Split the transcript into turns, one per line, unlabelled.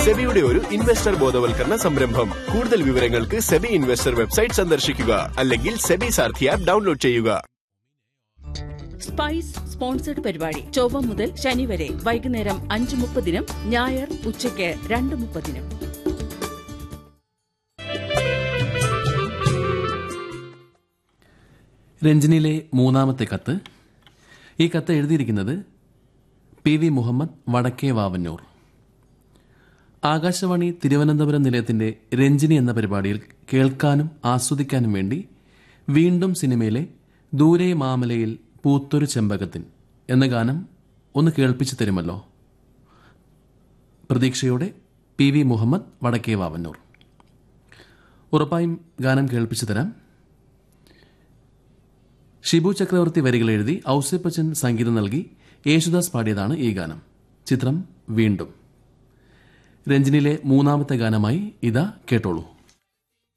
സെബിയുടെ ഒരു ഇൻവെസ്റ്റർ ബോധവൽക്കരണ സംരംഭം കൂടുതൽ വിവരങ്ങൾക്ക് സെബി ഇൻവെസ്റ്റർ വെബ്സൈറ്റ് സന്ദർശിക്കുക അല്ലെങ്കിൽ സെബി സാർഥി ആപ്പ് ഡൗൺലോഡ് ചെയ്യുക
സ്പൈസ് സ്പോൺസർഡ് പരിപാടി ചൊവ്വ മുതൽ ശനി വരെ വൈകുന്നേരം അഞ്ച് മുപ്പതിനും ഞായർ ഉച്ചയ്ക്ക് രണ്ട് മുപ്പതിനും
രഞ്ജനിയിലെ മൂന്നാമത്തെ കത്ത് ഈ കത്ത് എഴുതിയിരിക്കുന്നത് പി വി മുഹമ്മദ് വടക്കേ വാവന്നൂർ ആകാശവാണി തിരുവനന്തപുരം നിലയത്തിന്റെ രഞ്ജിനി എന്ന പരിപാടിയിൽ കേൾക്കാനും ആസ്വദിക്കാനും വേണ്ടി വീണ്ടും സിനിമയിലെ ദൂരെ മാമലയിൽ പൂത്തൊരു ചെമ്പകത്തിൻ എന്ന ഗാനം ഒന്ന് കേൾപ്പിച്ചു തരുമല്ലോ പ്രതീക്ഷയോടെ പി വി മുഹമ്മദ് വടക്കേ വാവന്നൂർ ഉറപ്പായും ഗാനം കേൾപ്പിച്ചു തരാം ഷിബു ചക്രവർത്തി വരികൾ എഴുതി ഔസേപ്പച്ചൻ സംഗീതം നൽകി യേശുദാസ് പാടിയതാണ് ഈ ഗാനം ചിത്രം വീണ്ടും രഞ്ജിനിലെ മൂന്നാമത്തെ ഗാനമായി ഇതാ കേട്ടോളൂ